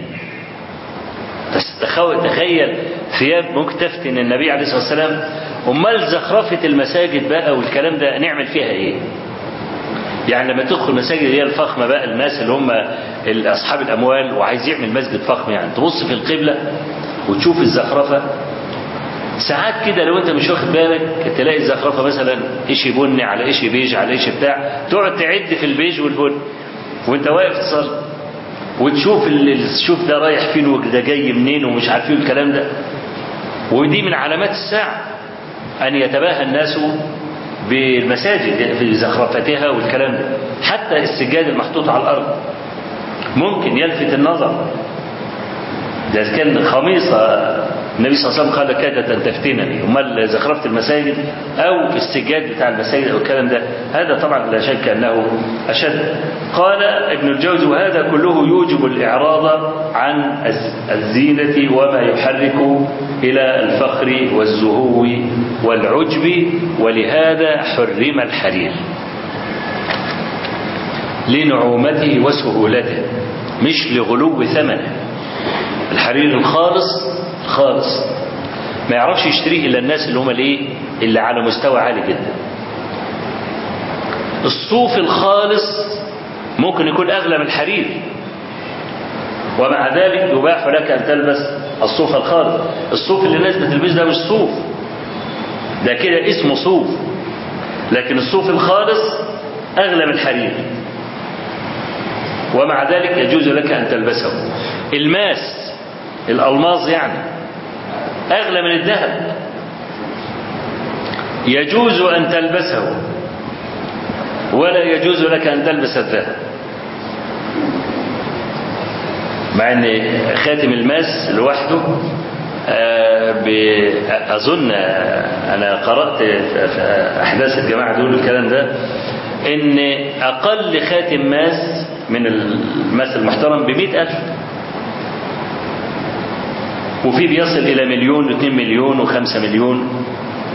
تخيل ثياب ممكن تفتن النبي عليه الصلاه والسلام امال زخرفه المساجد بقى والكلام ده نعمل فيها ايه يعني لما تدخل مساجد هي الفخمه بقى الناس اللي هم اصحاب الاموال وعايز يعمل مسجد فخم يعني تبص في القبله وتشوف الزخرفه ساعات كده لو انت مش واخد بالك تلاقي الزخرفه مثلا اشي بني على اشي بيج على اشي بتاع تقعد تعد في البيج والبن وانت واقف تصلي وتشوف الشوف ده رايح فين وده جاي منين ومش عارفين الكلام ده ودي من علامات الساعة أن يتباهى الناس بالمساجد في زخرفتها والكلام ده حتى السجاد المحطوط على الأرض ممكن يلفت النظر ده كان خميصة النبي صلى الله عليه وسلم قال كادت أن تفتنني أمال زخرفة المساجد أو السجاد بتاع المساجد أو الكلام ده هذا طبعا لا شك أنه أشد قال ابن الجوزي وهذا كله يوجب الإعراض عن الزينة وما يحرك إلى الفخر والزهو والعجب ولهذا حرم الحرير لنعومته وسهولته مش لغلو ثمنه الحرير الخالص خالص ما يعرفش يشتريه الا الناس اللي هم الايه اللي على مستوى عالي جدا الصوف الخالص ممكن يكون اغلى من الحرير ومع ذلك يباح لك ان تلبس الصوف الخالص الصوف اللي الناس بتلبسه ده مش صوف ده كده اسمه صوف لكن الصوف الخالص أغلى من الحرير ومع ذلك يجوز لك أن تلبسه الماس الألماظ يعني أغلى من الذهب يجوز أن تلبسه ولا يجوز لك أن تلبس الذهب مع أن خاتم الماس لوحده أظن أنا قرأت في أحداث الجماعة دول الكلام ده إن أقل خاتم ماس من الماس المحترم بمئة ألف وفي بيصل إلى مليون واثنين مليون وخمسة مليون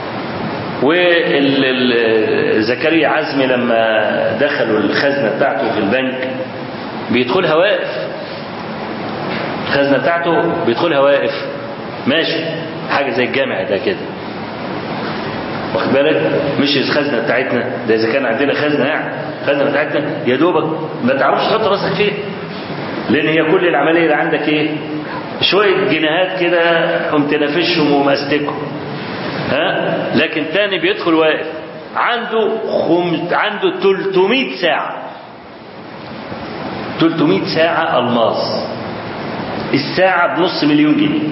وزكريا عزمي لما دخلوا الخزنة بتاعته في البنك بيدخلها واقف الخزنة بتاعته بيدخلها واقف ماشي حاجة زي الجامع ده كده واخد بالك مش الخزنة بتاعتنا ده إذا كان عندنا خزنة يعني الخزنة بتاعتنا يا دوبك ما تعرفش تحط راسك فيه لأن هي كل العملية اللي عندك إيه شوية جنيهات كده قمت نافشهم ومستكهم ها لكن تاني بيدخل واقف عنده خم... عنده 300 ساعة 300 ساعة ألماس الساعة بنص مليون جنيه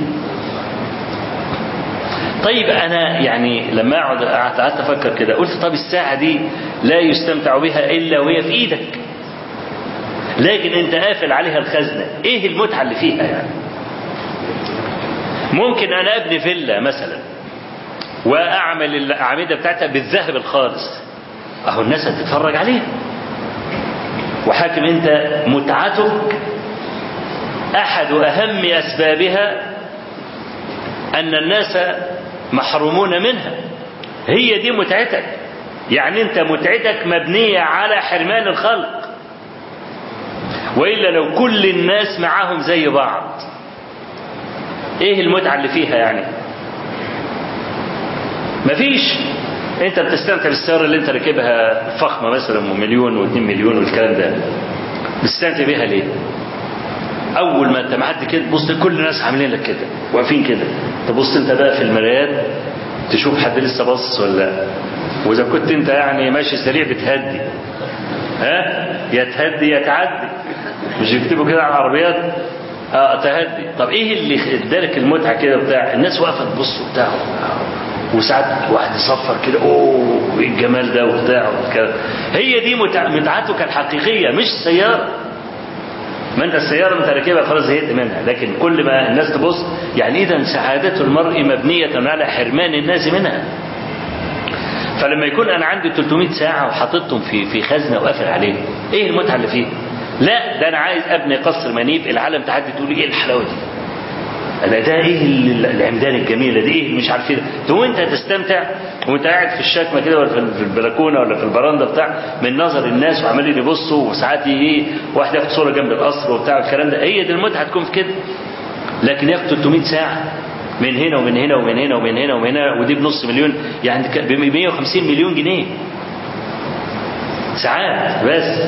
طيب أنا يعني لما أقعد قعدت أفكر كده قلت طب الساعة دي لا يستمتع بها إلا وهي في إيدك لكن أنت قافل عليها الخزنة إيه المتعة اللي فيها يعني ممكن أنا أبني فيلا مثلا وأعمل الأعمدة بتاعتها بالذهب الخالص أهو الناس هتتفرج عليها وحاكم أنت متعتك أحد أهم أسبابها أن الناس محرومون منها هي دي متعتك يعني أنت متعتك مبنية على حرمان الخلق وإلا لو كل الناس معاهم زي بعض إيه المتعة اللي فيها يعني مفيش انت بتستمتع بالسيارة اللي انت راكبها فخمة مثلا ومليون واثنين مليون والكلام ده بتستمتع بيها ليه اول ما انت معدي كده بص كل الناس عاملين لك كده واقفين كده تبص انت بقى في المرايات تشوف حد لسه باصص ولا لا واذا كنت انت يعني ماشي سريع بتهدي ها يا تهدي يا تعدي مش يكتبوا كده على العربيات اه تهدي طب ايه اللي ادالك المتعه كده بتاع الناس واقفه تبص وبتاع وساعات واحد يصفر كده اوه ايه الجمال ده وبتاع وكده هي دي متع... متعتك الحقيقيه مش سياره ما انت السياره انت راكبها خلاص زهقت منها لكن كل ما الناس تبص يعني اذا سعاده المرء مبنيه على حرمان الناس منها فلما يكون انا عندي 300 ساعه وحاططهم في في خزنه وقافل عليهم ايه المتعه اللي فيه لا ده انا عايز ابني قصر منيف العالم تعدي تقول ايه الحلاوه دي انا ده ايه العمدان الجميله دي ايه مش عارف ايه تقوم انت تستمتع وانت قاعد في الشكمه كده ولا في البلكونه ولا في البراندا بتاع من نظر الناس وعمالين يبصوا وساعات ايه واحد ياخد صوره جنب القصر وبتاع الكلام ده هي دي المتعه تكون في كده لكن ياخد 300 ساعه من هنا ومن هنا ومن هنا ومن هنا ومن هنا ودي بنص مليون يعني ب 150 مليون جنيه ساعات بس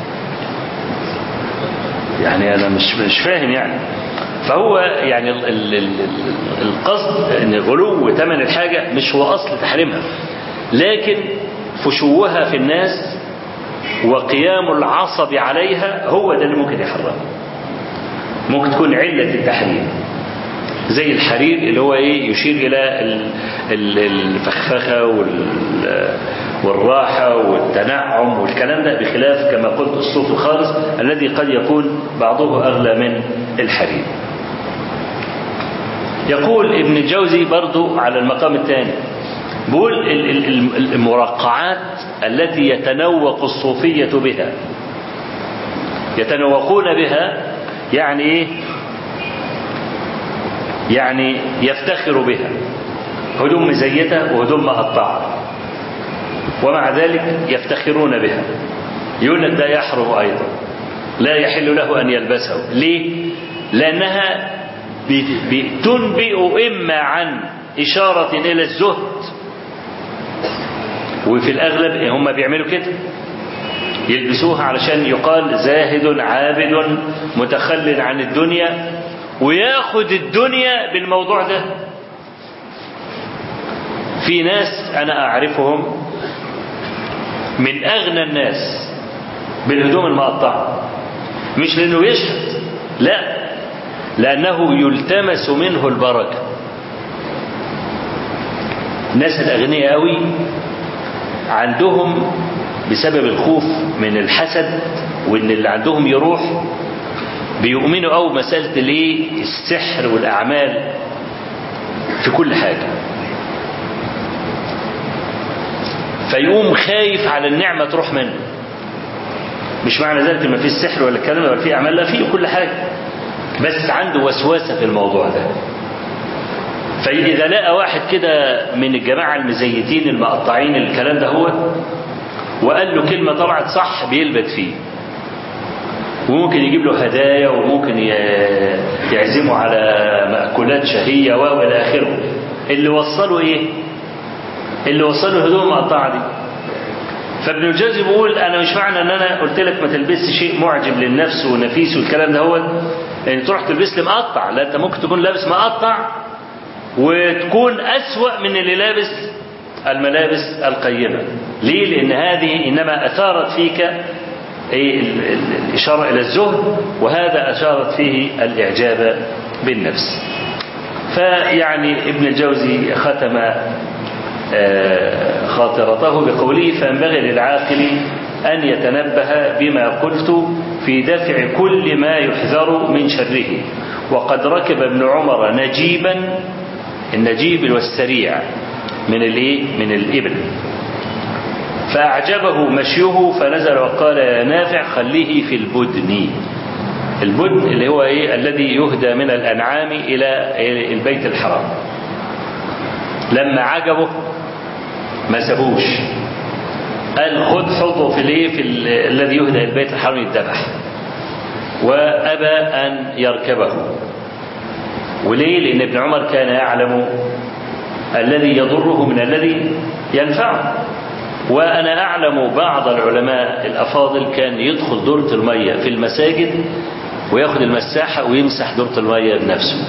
يعني انا مش مش فاهم يعني فهو يعني ال ال ال القصد ان غلو ثمن الحاجة مش هو اصل تحريمها لكن فشوها في الناس وقيام العصب عليها هو ده اللي ممكن يحرمها ممكن تكون علة التحريم زي الحرير اللي هو ايه يشير الى الفخفخة والراحة والتنعم والكلام ده بخلاف كما قلت الصوف الخالص الذي قد يكون بعضه اغلى من الحرير يقول ابن الجوزي برضو على المقام الثاني بيقول المرقعات التي يتنوق الصوفية بها يتنوقون بها يعني ايه يعني يفتخر بها هدوم مزيتة وهدوم مقطعة ومع ذلك يفتخرون بها يقول لك ده يحرم أيضا لا يحل له أن يلبسه ليه لأنها تنبئ إما عن إشارة إلى الزهد وفي الأغلب هم بيعملوا كده يلبسوها علشان يقال زاهد عابد متخل عن الدنيا وياخد الدنيا بالموضوع ده في ناس أنا أعرفهم من أغنى الناس بالهدوم المقطعة مش لأنه يشحت لا لأنه يلتمس منه البركة الناس الأغنياء قوي عندهم بسبب الخوف من الحسد وإن اللي عندهم يروح بيؤمنوا أو مسألة الايه السحر والأعمال في كل حاجة فيقوم خايف على النعمة تروح منه مش معنى ذلك ما فيش سحر ولا الكلام ولا فيه أعمال لا فيه كل حاجة بس عنده وسوسة في الموضوع ده فإذا لقى واحد كده من الجماعة المزيتين المقطعين الكلام ده هو وقال له كلمة طلعت صح بيلبت فيه وممكن يجيب له هدايا وممكن يعزمه على مأكولات شهية وإلى آخره اللي وصله إيه؟ اللي وصله الهدوم المقطعة دي فابن الجوزي بيقول أنا مش معنى إن أنا قلت لك ما تلبسش شيء معجب للنفس ونفيس والكلام ده هو إن تروح تلبس لي مقطع لا أنت ممكن تكون لابس مقطع وتكون أسوأ من اللي لابس الملابس القيمة ليه؟ لأن هذه إنما أثارت فيك الإشارة إلى الزهد وهذا أشارت فيه الإعجاب بالنفس فيعني ابن الجوزي ختم خاطرته بقوله فينبغي للعاقل أن يتنبه بما قلت في دفع كل ما يحذر من شره وقد ركب ابن عمر نجيبا النجيب والسريع من الايه من الابل فأعجبه مشيه فنزل وقال يا نافع خليه في البدن البدن اللي هو ايه الذي يهدى من الأنعام إلى البيت الحرام لما عجبه ما سابوش قال خد حطه في الايه في الذي يهدى البيت الحرام يتذبح وأبى أن يركبه وليه لأن ابن عمر كان يعلم الذي يضره من الذي ينفعه وأنا أعلم بعض العلماء الأفاضل كان يدخل دورة المية في المساجد وياخد المساحة ويمسح دورة المية بنفسه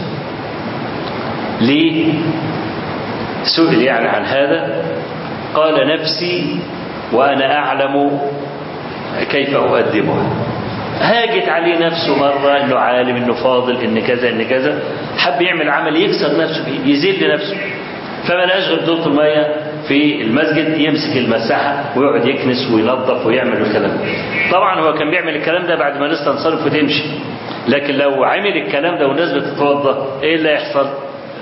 ليه سئل يعني عن هذا قال نفسي وأنا أعلم كيف أؤدبها هاجت عليه نفسه مرة انه عالم انه فاضل ان كذا ان كذا حب يعمل عمل يكسر نفسه فيه يذل نفسه فما لقاش غير دورة المية في المسجد يمسك المساحة ويقعد يكنس وينظف ويعمل الكلام ده طبعا هو كان بيعمل الكلام ده بعد ما الناس تنصرف وتمشي لكن لو عمل الكلام ده والناس بتتوضا ايه اللي هيحصل؟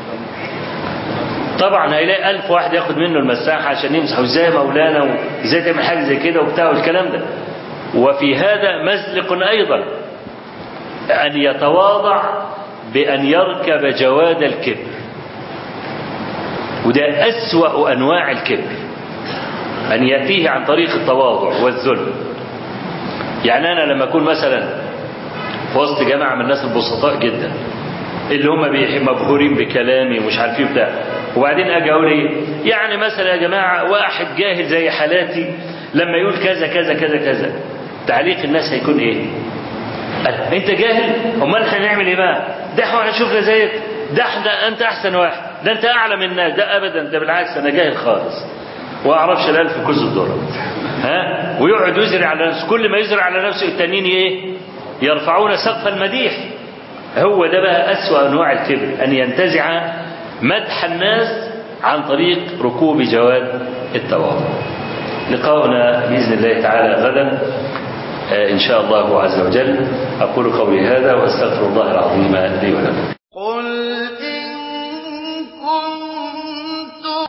طبعا هيلاقي ألف واحد ياخد منه المساحة عشان يمسح وازاي مولانا وازاي تعمل حاجة زي كده وبتاع والكلام ده وفي هذا مزلق أيضا أن يتواضع بأن يركب جواد الكبر وده أسوأ أنواع الكبر أن يأتيه عن طريق التواضع والذل يعني أنا لما أكون مثلا في وسط جماعة من الناس البسطاء جدا اللي هم مبهورين بكلامي ومش عارفين بتاع وبعدين اجي اقول ايه يعني مثلا يا جماعه واحد جاهل زي حالاتي لما يقول كذا كذا كذا كذا تعليق الناس هيكون ايه انت جاهل امال احنا هنعمل ايه بقى ده احنا شفنا زيك ده احنا انت احسن واحد ده انت اعلى من الناس ده ابدا ده بالعكس انا جاهل خالص واعرفش الالف كوز الذره ها ويقعد يزرع على نفسه كل ما يزرع على نفسه التانيين ايه يرفعون سقف المديح هو ده بقى أسوأ أنواع الكبر أن ينتزع مدح الناس عن طريق ركوب جواد التواضع لقاؤنا بإذن الله تعالى غدا إن شاء الله عز وجل أقول قولي هذا وأستغفر الله العظيم لي ولكم